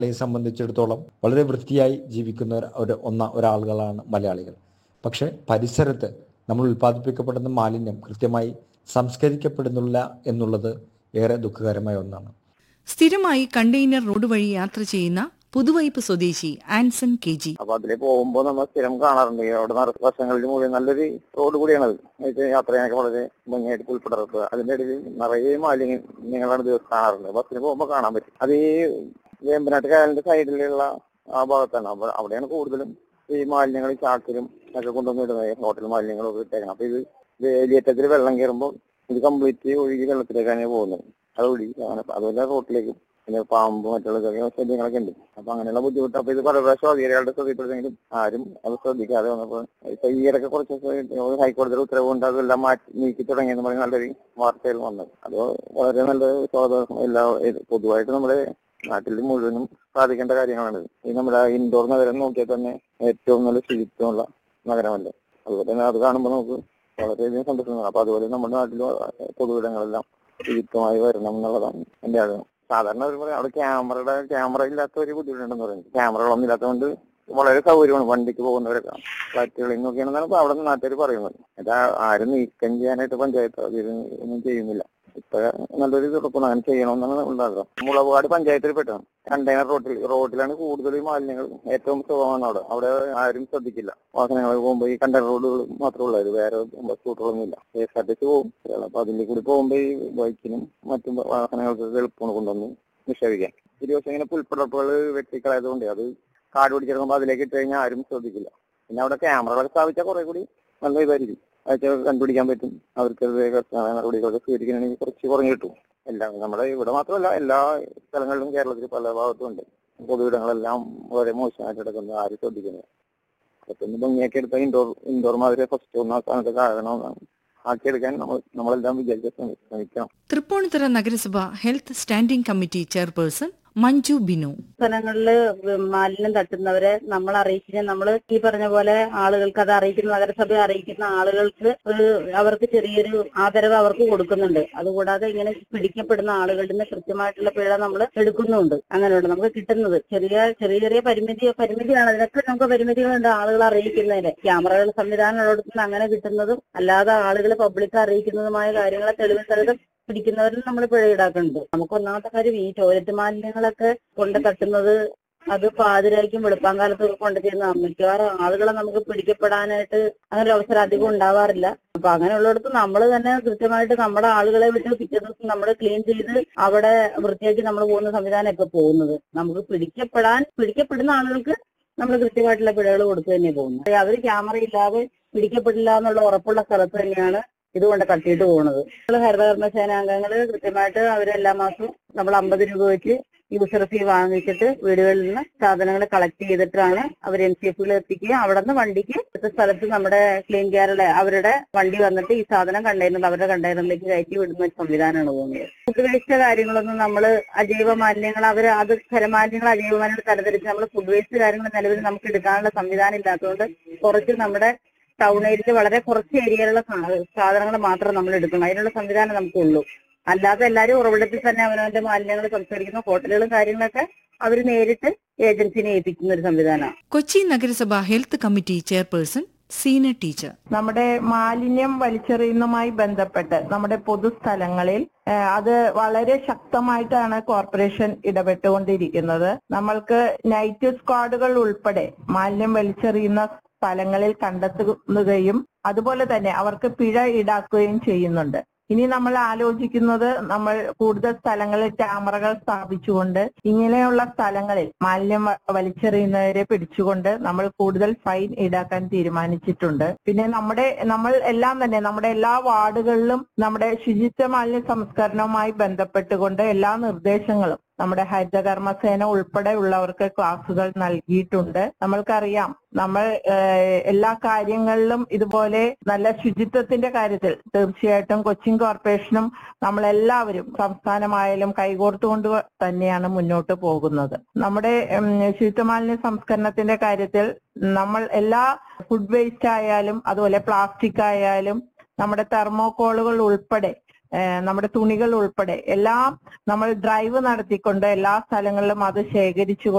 മലയാളിയെ സംബന്ധിച്ചിടത്തോളം വളരെ വൃത്തിയായി ജീവിക്കുന്ന ഒരു- ഒരു ഒന്ന ഒരാളുകളാണ് മലയാളികൾ പക്ഷെ പരിസരത്ത് നമ്മൾ ഉൽപ്പാദിപ്പിക്കപ്പെടുന്ന മാലിന്യം കൃത്യമായി സംസ്കരിക്കപ്പെടുന്നില്ല എന്നുള്ളത് ഏറെ ദുഃഖകരമായ ഒന്നാണ് സ്ഥിരമായി കണ്ടെയ്നർ റോഡ് വഴി യാത്ര ചെയ്യുന്ന പുതുവൈപ്പ് സ്വദേശി ആൻസൺ കെ ജി അപ്പൊ അതില് പോകുമ്പോ നമ്മൾ സ്ഥിരം കാണാറുണ്ട് ഈ അവിടെ നട വശങ്ങളിൽ മുഴുവൻ നല്ലൊരു റോഡ് കൂടിയാണത് എന്നുവെച്ചാൽ യാത്ര ചെയ്യാനൊക്കെ വളരെ ഭംഗിയായിട്ട് പുൽപ്പെടാറുണ്ട് അതിന്റെ ഇടയിൽ നിറയെ മാലിന്യങ്ങളാണ് ദിവസം കാണാറുണ്ട് ബസ്സിന് പോകുമ്പോൾ കാണാൻ പറ്റും അത് ഈ വേമ്പനാട്ട് കായലിന്റെ സൈഡിലുള്ള ആ ഭാഗത്താണ് അപ്പൊ അവിടെയാണ് കൂടുതലും ഈ മാലിന്യങ്ങൾ ചാക്കിലും ഒക്കെ കൊണ്ടുവന്ന് ഇടുന്നത് ഹോട്ടൽ മാലിന്യങ്ങളൊക്കെ ഇട്ടേക്കണം അപ്പൊ ഇത് വേലിയേറ്റത്തിൽ വെള്ളം കയറുമ്പോൾ ഇത് കംപ്ലീറ്റ് ഒഴുകി വെള്ളത്തിലേക്കാണ് പോകുന്നത് അത് ഒഴുകി അങ്ങനെ അതുപോലെ റോട്ടിലേക്കും പിന്നെ പാമ്പ് മറ്റുള്ള ചെറിയ ശല്യങ്ങളൊക്കെ ഉണ്ട് അപ്പൊ അങ്ങനെയുള്ള ബുദ്ധിമുട്ട് അപ്പൊ ഇത് പല പ്രാവശ്യം അധികാരികളുടെ ശ്രദ്ധയിൽപ്പെടുന്നെങ്കിലും ആരും അത് ശ്രദ്ധിക്കാതെ വന്നപ്പോ ഇപ്പൊ ഈ ഇടയ്ക്ക് കുറച്ച് ദിവസം ഹൈക്കോടതിയുടെ ഉത്തരവുകൊണ്ട് അതെല്ലാം മാറ്റി നീക്കി തുടങ്ങിയെന്ന് പറഞ്ഞ് നല്ലൊരു വാർത്തയിൽ വന്നത് അത് വളരെ നല്ല സ്വാഗതം എല്ലാ ഇത് പൊതുവായിട്ട് നമ്മുടെ നാട്ടിൽ മുഴുവനും സാധിക്കേണ്ട കാര്യങ്ങളാണ് ഈ നമ്മുടെ ഇൻഡോർ നഗരം നോക്കിയാൽ തന്നെ ഏറ്റവും നല്ല ശുചിത്വമുള്ള നഗരമല്ലേ അതുപോലെ തന്നെ അത് കാണുമ്പോൾ നമുക്ക് വളരെയധികം സന്തോഷം അപ്പൊ അതുപോലെ നമ്മുടെ നാട്ടിൽ പൊതുവിടങ്ങളെല്ലാം ശുചിത്വമായി വരണം എന്നുള്ളതാണ് എന്റെ ആഗ്രഹം സാധാരണ ഒരു പറയും അവിടെ ക്യാമറയുടെ ക്യാമറ ഇല്ലാത്ത ഒരു ബുദ്ധിമുട്ടുണ്ടെന്ന് പറയുന്നത് ക്യാമറകളൊന്നും ഇല്ലാത്തതുകൊണ്ട് വളരെ സൗകര്യമാണ് വണ്ടിക്ക് പോകുന്നവരൊക്കെ ഫ്ലാറ്റുകളിൽ നിന്നൊക്കെയാണെന്നാണ് ഇപ്പൊ അവിടെ നാട്ടുകാർ പറയുന്നത് ഇത് ആരും നീക്കം ചെയ്യാനായിട്ട് പഞ്ചായത്ത് അതിൽ ഒന്നും ചെയ്യുന്നില്ല ഇപ്പൊ നല്ലൊരു തുറക്കുന്നു അങ്ങനെ ചെയ്യണമെന്നാണ് ഉണ്ടാകുക മുളകുപാട് പഞ്ചായത്തിൽ പെട്ടതാണ് കണ്ടെയ്നർ റോഡിൽ റോഡിലാണ് കൂടുതൽ ഈ മാലിന്യങ്ങൾ ഏറ്റവും സുഖമാണ് അവിടെ അവിടെ ആരും ശ്രദ്ധിക്കില്ല വാഹനങ്ങൾ പോകുമ്പോൾ ഈ കണ്ടെയ്നർ റോഡുകൾ മാത്രമേ ഉള്ളൂ വേറെ സ്കൂട്ടറൊന്നും ഇല്ല K S R T C പോകും അപ്പൊ അതിൽ കൂടി പോകുമ്പോൾ ഈ ബൈക്കിനും മറ്റും വാഹനങ്ങൾക്ക് എളുപ്പമാണ് കൊണ്ടുവന്ന് നിക്ഷേപിക്കാൻ ഒരു ദിവസം ഇങ്ങനെ പുൽപ്പടപ്പുകൾ വെട്ടിക്കളായതുകൊണ്ട് അത് കാട് പിടിച്ചിറങ്ങുമ്പോൾ അതിലേക്ക് ഇട്ട് കഴിഞ്ഞാൽ ആരും ശ്രദ്ധിക്കില്ല പിന്നെ അവിടെ ക്യാമറകളൊക്കെ സ്ഥാപിച്ചാൽ കുറെ കൂടി നല്ല ഇതായിരിക്കും അതൊക്കെ കണ്ടുപിടിക്കാൻ പറ്റും അവർക്ക് നടപടികളൊക്കെ സ്വീകരിക്കണമെങ്കിൽ കുറച്ച് കുറഞ്ഞു കിട്ടും എല്ലാം നമ്മുടെ ഇവിടെ മാത്രമല്ല എല്ലാ സ്ഥലങ്ങളിലും കേരളത്തിൽ പല ഭാഗത്തും ഉണ്ട് പൊതുവിടങ്ങളെല്ലാം വളരെ മോശമായിട്ട് കിടക്കുന്നത് ആരും ശ്രദ്ധിക്കുന്നത് അതൊക്കെ ഒന്ന് ഭംഗിയാക്കി എടുത്താൽ ഇൻഡോർ ഇൻഡോർ മാതിരി ഫസ്റ്റ് ഒന്ന് ആ സ്ഥാനത്ത് ആകണമെന്നാണ് ആക്കിയെടുക്കാൻ നമ്മൾ നമ്മളെല്ലാം വിചാരിച്ച ശ്രമിക്കണം തൃപ്പൂണിത്തുറ നഗരസഭ health standing committee chairperson Manju Binu സ്ഥലങ്ങളില് മാലിന്യം തട്ടുന്നവരെ നമ്മൾ അറിയിക്കുന്ന നമ്മൾ ഈ പറഞ്ഞ പോലെ ആളുകൾക്ക് അത് അറിയിക്കുന്ന നഗരസഭയെ അറിയിക്കുന്ന ആളുകൾക്ക് ഒരു അവർക്ക് ചെറിയൊരു ആദരവ് അവർക്ക് കൊടുക്കുന്നുണ്ട് അതുകൂടാതെ ഇങ്ങനെ പിടിക്കപ്പെടുന്ന ആളുകളുടെ നിന്ന് കൃത്യമായിട്ടുള്ള പിഴ നമ്മൾ എടുക്കുന്നുണ്ട് അങ്ങനെയുണ്ട് നമുക്ക് കിട്ടുന്നത് ചെറിയ ചെറിയ ചെറിയ പരിമിതി പരിമിതിയാണ് അതിനൊക്കെ നമുക്ക് പരിമിതികളുണ്ട് ആളുകൾ അറിയിക്കുന്നതിന് ക്യാമറകൾ സംവിധാനമുള്ളിടത്തുനിന്ന് അങ്ങനെ കിട്ടുന്നതും അല്ലാതെ ആളുകൾ പബ്ലിക് അറിയിക്കുന്നതുമായ കാര്യങ്ങളെ തെളിവ് സഹിതം പിടിക്കുന്നവരിൽ നമ്മൾ പിഴ ഈടാക്കുന്നുണ്ട് നമുക്ക് ഒന്നാമത്തെ കാര്യം ഈ ടോയ്ലറ്റ് മാലിന്യങ്ങളൊക്കെ കൊണ്ട് തട്ടുന്നത് അത് പാതിരായിരിക്കും വെളുപ്പാങ്കാലത്ത് കൊണ്ട് ചെയ്യുന്ന മിക്കവാറും ആളുകളെ നമുക്ക് പിടിക്കപ്പെടാനായിട്ട് അങ്ങനെ ഒരു അവസരം അധികം ഉണ്ടാവാറില്ല അപ്പൊ അങ്ങനെയുള്ളിടത്ത് നമ്മൾ തന്നെ കൃത്യമായിട്ട് നമ്മുടെ ആളുകളെ വിട്ട് പിറ്റേ ദിവസം നമ്മൾ ക്ലീൻ ചെയ്ത് അവിടെ വൃത്തിയാക്കി നമ്മൾ പോകുന്ന സംവിധാനം ഇപ്പൊ പോകുന്നത് നമുക്ക് പിടിക്കപ്പെടാൻ പിടിക്കപ്പെടുന്ന ആളുകൾക്ക് നമ്മൾ കൃത്യമായിട്ടുള്ള പിഴകൾ കൊടുത്തു തന്നെ പോകുന്നത് അവർ ക്യാമറ ഇല്ലാതെ പിടിക്കപ്പെടില്ല എന്നുള്ള ഉറപ്പുള്ള സ്ഥലത്ത് തന്നെയാണ് ഇതുകൊണ്ട് തട്ടിയിട്ട് പോകുന്നത് നമ്മള് ഹരിതകർമ്മ സേനാംഗങ്ങള് കൃത്യമായിട്ട് അവരെല്ലാ മാസവും നമ്മൾ അമ്പത് രൂപ വെച്ച് യൂസർ ഫീ വാങ്ങിച്ചിട്ട് വീടുകളിൽ നിന്ന് സാധനങ്ങൾ കളക്ട് ചെയ്തിട്ടാണ് അവർ എൻ സി എഫിൽ എത്തിക്കുക അവിടെ നിന്ന് വണ്ടിക്ക് അടുത്ത സ്ഥലത്ത് നമ്മുടെ ക്ലീൻ കെയറിലെ അവരുടെ വണ്ടി വന്നിട്ട് ഈ സാധനം കണ്ടെയ്നർ അവരുടെ കണ്ടെയ്നറിലേക്ക് കയറ്റി വിടുന്ന ഒരു സംവിധാനമാണ് പോകുന്നത് ഫുഡ് വേസ്റ്റ് കാര്യങ്ങളൊന്നും നമ്മൾ അജൈവ മാലിന്യങ്ങൾ അവർ അത് ഖരമാലിന്യങ്ങൾ അജൈവ മാലിന്യങ്ങൾ തരംതിരിച്ച് നമ്മൾ ഫുഡ് വേസ്റ്റ് കാര്യങ്ങൾ നിലവിൽ നമുക്ക് എടുക്കാനുള്ള സംവിധാനം ഇല്ലാത്തതുകൊണ്ട് കുറച്ച് നമ്മുടെ ടൗൺ ഏരിയയിൽ വളരെ കുറച്ച് ഏരിയയിലുള്ള സാധനങ്ങൾ മാത്രം നമ്മൾ എടുക്കണം അതിനുള്ള സംവിധാനം നമുക്കുള്ളൂ അല്ലാതെ എല്ലാവരും ഉറവിടത്തിൽ തന്നെ അവനവന്റെ മാലിന്യങ്ങൾ സംസ്കരിക്കുന്ന ഹോട്ടലുകളും കാര്യങ്ങളൊക്കെ അവർ നേരിട്ട് ഏജൻസിനെ ഏൽപ്പിക്കുന്ന ഒരു സംവിധാനമാണ് കൊച്ചി നഗരസഭ health committee chairperson Seena teacher നമ്മുടെ മാലിന്യം വലിച്ചെറിയുന്നതുമായി ബന്ധപ്പെട്ട് നമ്മുടെ പൊതുസ്ഥലങ്ങളിൽ ഏഹ്, അത് വളരെ ശക്തമായിട്ടാണ് കോർപ്പറേഷൻ ഇടപെട്ടുകൊണ്ടിരിക്കുന്നത് നമ്മൾക്ക് നൈറ്റ് സ്ക്വാഡുകൾ ഉൾപ്പെടെ മാലിന്യം വലിച്ചെറിയുന്ന സ്ഥലങ്ങളിൽ കണ്ടെത്തുകയും അതുപോലെ തന്നെ അവർക്ക് പിഴ ഈടാക്കുകയും ചെയ്യുന്നുണ്ട് ഇനി നമ്മൾ ആലോചിക്കുന്നത് നമ്മൾ കൂടുതൽ സ്ഥലങ്ങളിൽ ക്യാമറകൾ സ്ഥാപിച്ചുകൊണ്ട് ഇങ്ങനെയുള്ള സ്ഥലങ്ങളിൽ മാലിന്യം വ- വലിച്ചെറിയുന്നവരെ പിടിച്ചുകൊണ്ട് നമ്മൾ കൂടുതൽ ഫൈൻ ഈടാക്കാൻ തീരുമാനിച്ചിട്ടുണ്ട് പിന്നെ നമ്മുടെ നമ്മൾ എല്ലാം തന്നെ നമ്മുടെ എല്ലാ വാർഡുകളിലും നമ്മുടെ ശുചിത്വ മാലിന്യ സംസ്കരണവുമായി ബന്ധപ്പെട്ടുകൊണ്ട് എല്ലാ നിർദ്ദേശങ്ങളും നമ്മുടെ ഹരിതകർമ്മസേന ഉൾപ്പെടെ ഉള്ളവർക്ക് ക്ലാസുകൾ നൽകിയിട്ടുണ്ട് നമ്മൾക്കറിയാം നമ്മൾ ഏഹ്, എല്ലാ കാര്യങ്ങളിലും ഇതുപോലെ നല്ല ശുചിത്വത്തിന്റെ കാര്യത്തിൽ തീർച്ചയായിട്ടും കൊച്ചിൻ കോർപ്പറേഷനും നമ്മളെല്ലാവരും സംസ്ഥാനമായാലും കൈകോർത്തുകൊണ്ട് തന്നെയാണ് മുന്നോട്ട് പോകുന്നത് നമ്മുടെ ഉം, ശുചിത്വ മാലിന്യ സംസ്കരണത്തിന്റെ കാര്യത്തിൽ നമ്മൾ എല്ലാ ഫുഡ് വേസ്റ്റ് ആയാലും അതുപോലെ പ്ലാസ്റ്റിക് ആയാലും നമ്മുടെ തെർമോകോളുകൾ ഉൾപ്പെടെ ഏഹ് നമ്മുടെ തുണികൾ ഉൾപ്പെടെ എല്ലാം നമ്മൾ ഡ്രൈവ് നടത്തിക്കൊണ്ട് എല്ലാ സ്ഥലങ്ങളിലും അത് ശേഖരിച്ചു